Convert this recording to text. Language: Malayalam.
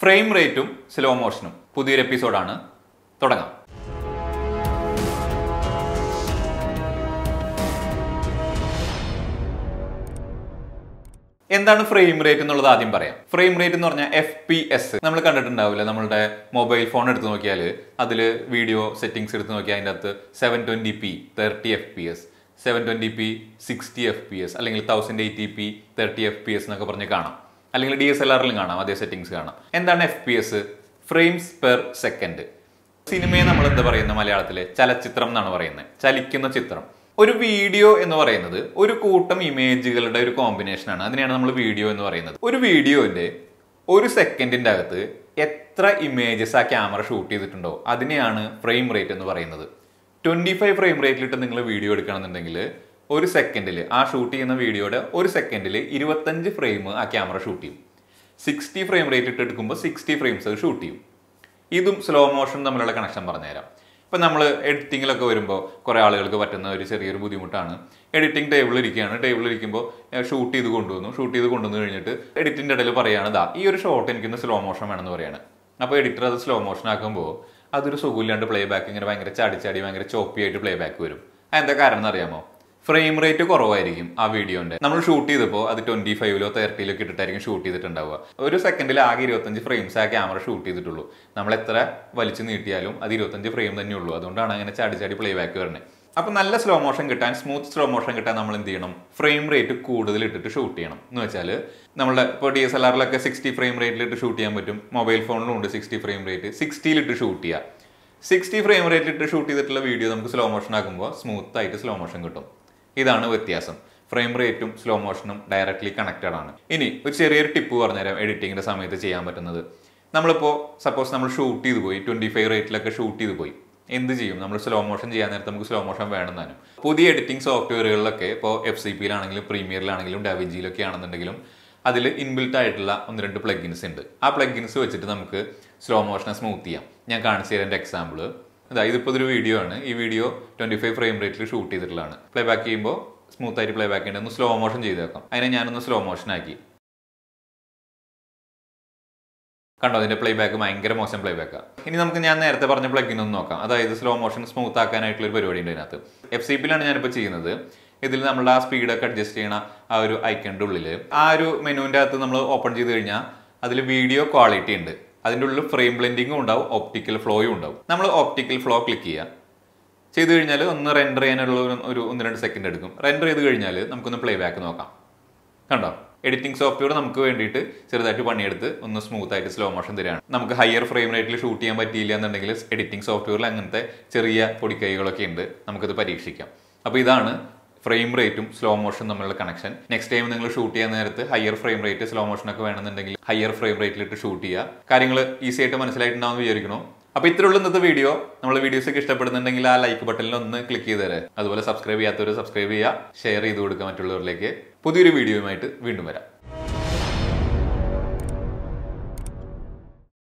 ഫ്രെയിം റേറ്റും സ്ലോ മോഷനും പുതിയൊരു എപ്പിസോഡാണ് തുടങ്ങാം എന്താണ് ഫ്രെയിം റേറ്റ് എന്നുള്ളത് ആദ്യം പറയാം ഫ്രെയിം റേറ്റ് എന്ന് പറഞ്ഞാൽ എഫ് പി എസ് നമ്മൾ കണ്ടിട്ടുണ്ടാവില്ല നമ്മളുടെ മൊബൈൽ ഫോൺ എടുത്ത് നോക്കിയാൽ അതിൽ വീഡിയോ സെറ്റിംഗ്സ് എടുത്ത് നോക്കിയാൽ അതിൻ്റെ അകത്ത് seven twenty P thirty F P S seven twenty P sixty F P S അല്ലെങ്കിൽ thousand eighty P thirty F P S എന്നൊക്കെ പറഞ്ഞ് കാണാം അല്ലെങ്കിൽ ഡി എസ് എൽ ആറിലും കാണാം അതേ സെറ്റിംഗ്സ് കാണാം എന്താണ് F P S frames per second സിനിമയെ നമ്മൾ എന്താ പറയുന്നത് മലയാളത്തിലെ ചലച്ചിത്രം എന്നാണ് പറയുന്നത് ചലിക്കുന്ന ചിത്രം ഒരു വീഡിയോ എന്ന് പറയുന്നത് ഒരു കൂട്ടം ഇമേജുകളുടെ ഒരു കോമ്പിനേഷനാണ് അതിനെയാണ് നമ്മൾ വീഡിയോ എന്ന് പറയുന്നത് ഒരു വീഡിയോന്റെ ഒരു സെക്കൻഡിന്റെ അകത്ത് എത്ര ഇമേജസ് ആ ക്യാമറ ഷൂട്ട് ചെയ്തിട്ടുണ്ടോ അതിനെയാണ് ഫ്രെയിം റേറ്റ് എന്ന് പറയുന്നത് ട്വന്റി ഫൈവ് ഫ്രെയിം റേറ്റിലിട്ട് നിങ്ങൾ വീഡിയോ എടുക്കണമെന്നുണ്ടെങ്കിൽ ഒരു സെക്കൻഡിൽ ആ ഷൂട്ട് ചെയ്യുന്ന വീഡിയോയുടെ ഒരു സെക്കൻഡിൽ ഇരുപത്തഞ്ച് ഫ്രെയിം ആ ക്യാമറ ഷൂട്ട് ചെയ്യും സിക്സ്റ്റി ഫ്രെയിം റേറ്റ് ഇട്ട് എടുക്കുമ്പോൾ സിക്സ്റ്റി ഫ്രെയിംസ് അത് ഷൂട്ട് ചെയ്യും ഇതും സ്ലോ മോഷൻ തമ്മിലുള്ള കണക്ഷൻ പറഞ്ഞുതരാം ഇപ്പം നമ്മൾ എഡിറ്റിങ്ങിലൊക്കെ വരുമ്പോൾ കുറേ ആളുകൾക്ക് പറ്റുന്ന ഒരു ചെറിയൊരു ബുദ്ധിമുട്ടാണ് എഡിറ്റിംഗ് ടേബിളിൽ ഇരിക്കുകയാണ് ടേബിളിൽ ഇരിക്കുമ്പോൾ ഷൂട്ട് ചെയ്ത് കൊണ്ടുവന്നു ഷൂട്ട് ചെയ്ത് കൊണ്ടുവന്ന് കഴിഞ്ഞിട്ട് എഡിറ്റിൻ്റെ ഇടയിൽ പറയുകയാണ് ദാ ഈ ഒരു ഷോട്ട് എനിക്കൊന്ന് സ്ലോ മോഷൻ വേണമെന്ന് പറയാണ് അപ്പോൾ എഡിറ്റർ അത് സ്ലോ മോഷൻ ആക്കുമ്പോൾ അതൊരു സുഖമില്ലാണ്ട് പ്ലേ ബാക്ക് ഇങ്ങനെ ഭയങ്കര ചാടി ചാടി ഭയങ്കര ചോപ്പി ആയിട്ട് പ്ലേ ബാക്ക് വരും എന്താ കാരണം എന്നറിയാമോ ഫ്രെയിം റേറ്റ് കുറവായിരിക്കും ആ വീഡിയോന്റെ നമ്മൾ ഷൂട്ട് ചെയ്തപ്പോൾ അത് ട്വന്റി ഫൈവിലോ തേർട്ടിയിലോ ഇട്ടിട്ടായിരിക്കും ഷൂട്ട് ചെയ്തിട്ടുണ്ടാവുക ഒരു സെക്കൻഡിൽ ആകെ ഇരുപത്തഞ്ച് ഫ്രെയിംസ് ആ ക്യാമറ ഷൂട്ട് ചെയ്തിട്ടുള്ളൂ നമ്മൾ എത്ര വലിച്ചു നീട്ടിയാലും അത് ഇരുപത്തഞ്ച് ഫ്രെയിം തന്നെ ഉള്ളൂ അതുകൊണ്ടാണ് അങ്ങനെ ചാടി ചാടി പ്ലേ ബാക്ക് വരുന്നത് അപ്പൊ നല്ല സ്ലോ മോഷൻ കിട്ടാൻ സ്മൂത്ത് സ്ലോ മോഷൻ കിട്ടാൻ നമ്മൾ എന്ത് ചെയ്യണം ഫ്രെയിം റേറ്റ് കൂടുതൽ ഇട്ടിട്ട് ഷൂട്ട് ചെയ്യണം എന്ന് വെച്ചാൽ നമ്മുടെ ഇപ്പോൾ ഡി എസ് എൽ ആറിലൊക്കെ സിക്സ്റ്റി ഫ്രെയിം റേറ്റിലിട്ട് ഷൂട്ട് ചെയ്യാൻ പറ്റും മൊബൈൽ ഫോണിലും ഉണ്ട് സിക്സ്റ്റി ഫ്രെയിം റേറ്റ് സിക്സ്റ്റിയിലിട്ട് ഷൂട്ട് ചെയ്യുക സിക്സ്റ്റി ഫ്രെയിം റേറ്റിലിട്ട് ഷൂട്ട് ചെയ്തിട്ടുള്ള വീഡിയോ നമുക്ക് സ്ലോ മോഷൻ ആക്കുമ്പോൾ സ്മൂത്ത് ആയിട്ട് സ്ലോ മോഷൻ കിട്ടും ഇതാണ് വ്യത്യാസം ഫ്രെയിം റേറ്റും സ്ലോ മോഷനും ഡയറക്ട്ലി കണക്റ്റഡ് ആണ് ഇനി ഒരു ചെറിയൊരു ടിപ്പ് പറഞ്ഞുതരാം എഡിറ്റിങ്ങിന്റെ സമയത്ത് ചെയ്യാൻ പറ്റുന്നത് നമ്മളിപ്പോൾ സപ്പോസ് നമ്മൾ ഷൂട്ട് ചെയ്ത് പോയി ട്വന്റി ഫൈവ് റേറ്റിലൊക്കെ ഷൂട്ട് ചെയ്ത് പോയി എന്ത് ചെയ്യും നമ്മൾ സ്ലോ മോഷൻ ചെയ്യാൻ നേരത്തെ നമുക്ക് സ്ലോ മോഷൻ വേണം താനും പുതിയ എഡിറ്റിംഗ് സോഫ്റ്റ്വെയറുകളിലൊക്കെ ഇപ്പോൾ എഫ് സി പിയിലാണെങ്കിലും പ്രീമിയറിലാണെങ്കിലും ഡാവിഞ്ചിയിലൊക്കെ ആണെന്നുണ്ടെങ്കിലും അതിൽ ഇൻബിൽട്ട് ആയിട്ടുള്ള ഒന്ന് രണ്ട് പ്ലഗിൻസ് ഉണ്ട് ആ പ്ലഗിൻസ് വെച്ചിട്ട് നമുക്ക് സ്ലോ മോഷനെ സ്മൂത്ത് ചെയ്യാം ഞാൻ കാണിച്ചു തരാം എൻ്റെ എക്സാമ്പിൾ അതായത് ഇതിപ്പോൾ ഒരു വീഡിയോ ആണ് ഈ വീഡിയോ ട്വന്റി ഫൈവ് ഫ്രെയിം റേറ്റിൽ ഷൂട്ട് ചെയ്തിട്ടുള്ളതാണ് പ്ലേ ബാക്ക് ചെയ്യുമ്പോൾ സ്മൂത്ത് ആയിട്ട് പ്ലേ ബാക്ക് ചെയ്യേണ്ടത് ഒന്ന് സ്ലോ മോഷൻ ചെയ്തേക്കാം അതിനെ ഞാനൊന്ന് സ്ലോ മോഷൻ ആക്കി കണ്ടോ അതിന്റെ പ്ലേ ബാക്ക് ഭയങ്കര മോശം പ്ലേ ബാക്കാണ് ഇനി നമുക്ക് ഞാൻ നേരത്തെ പറഞ്ഞ പ്ലഗിൻ ഒന്ന് നോക്കാം അതായത് സ്ലോ മോഷൻ സ്മൂത്ത് ആക്കാനായിട്ടുള്ള ഒരു പരിപാടി ഉണ്ട് ഇതിനകത്ത് എഫ് സി പിയിലാണ് ഞാനിപ്പോൾ ചെയ്യുന്നത് ഇതിൽ നമ്മൾ ആ സ്പീഡൊക്കെ അഡ്ജസ്റ്റ് ചെയ്യണ ആ ഒരു ഐക്കണിൻ്റെ ഉള്ളിൽ ആ ഒരു മെനുവിൻ്റെ അകത്ത് നമ്മൾ ഓപ്പൺ ചെയ്ത് കഴിഞ്ഞാൽ അതിൽ വീഡിയോ ക്വാളിറ്റി ഉണ്ട് അതിൻ്റെ ഉള്ളിൽ ഫ്രെയിം ബ്ലെൻഡിങ്ങും ഉണ്ടാവും ഒപ്റ്റിക്കൽ ഫ്ലോയും ഉണ്ടാവും നമ്മൾ ഒപ്റ്റിക്കൽ ഫ്ലോ ക്ലിക്ക് ചെയ്യുക ചെയ്ത് കഴിഞ്ഞാൽ ഒന്ന് റെൻഡർ ചെയ്യാനുള്ള ഒരു- ഒരു ഒന്ന് രണ്ട് സെക്കൻഡ് എടുക്കും റെൻഡർ ചെയ്ത് കഴിഞ്ഞാൽ നമുക്കൊന്ന് പ്ലേ ബാക്ക് നോക്കാം കണ്ടോ എഡിറ്റിംഗ് സോഫ്റ്റ്വെയർ നമുക്ക് വേണ്ടിയിട്ട് ചെറുതായിട്ട് പണിയെടുത്ത് ഒന്ന് സ്മൂത്ത് ആയിട്ട് സ്ലോ മോഷൻ തരികയാണ് നമുക്ക് ഹയർ ഫ്രെയിം റേറ്റിൽ ഷൂട്ട് ചെയ്യാൻ പറ്റിയില്ല എന്നുണ്ടെങ്കിൽ എഡിറ്റിംഗ് സോഫ്റ്റ്വെയറിൽ അങ്ങനത്തെ ചെറിയ പൊടിക്കൈകളൊക്കെ ഉണ്ട് നമുക്കത് പരീക്ഷിക്കാം അപ്പോൾ ഇതാണ് ഫ്രെയിം റേറ്റും സ്ലോ മോഷൻ തമ്മിലുള്ള കണക്ഷൻ നെക്സ്റ്റ് ടൈം നിങ്ങൾ ഷൂട്ട് ചെയ്യാൻ നേരത്ത് higher frame rate slow motion ഒക്കെ വേണമെന്നുണ്ടെങ്കിൽ ഹയർ ഫ്രെയിം റേറ്റിലിട്ട് ഷൂട്ട് ചെയ്യുക കാര്യങ്ങൾ ഈസി ആയിട്ട് മനസ്സിലായിട്ടുണ്ടാവും വിചാരിക്കണോ അപ്പോൾ ഇത്രയുള്ള ഇന്നത്തെ വീഡിയോ നമ്മൾ വീഡിയോസ് ഒക്കെ ഇഷ്ടപ്പെടുന്നുണ്ടെങ്കിൽ ആ ലൈക്ക് ബട്ടണിൽ ഒന്ന് ക്ലിക്ക് ചെയ്ത് തരാം അതുപോലെ സബ്സ്ക്രൈബ് ചെയ്യാത്തവർ സബ്സ്ക്രൈബ് ചെയ്യുക ഷെയർ ചെയ്ത് കൊടുക്കുക മറ്റുള്ളവരിലേക്ക് പുതിയൊരു വീഡിയോയുമായിട്ട് വീണ്ടും വരാം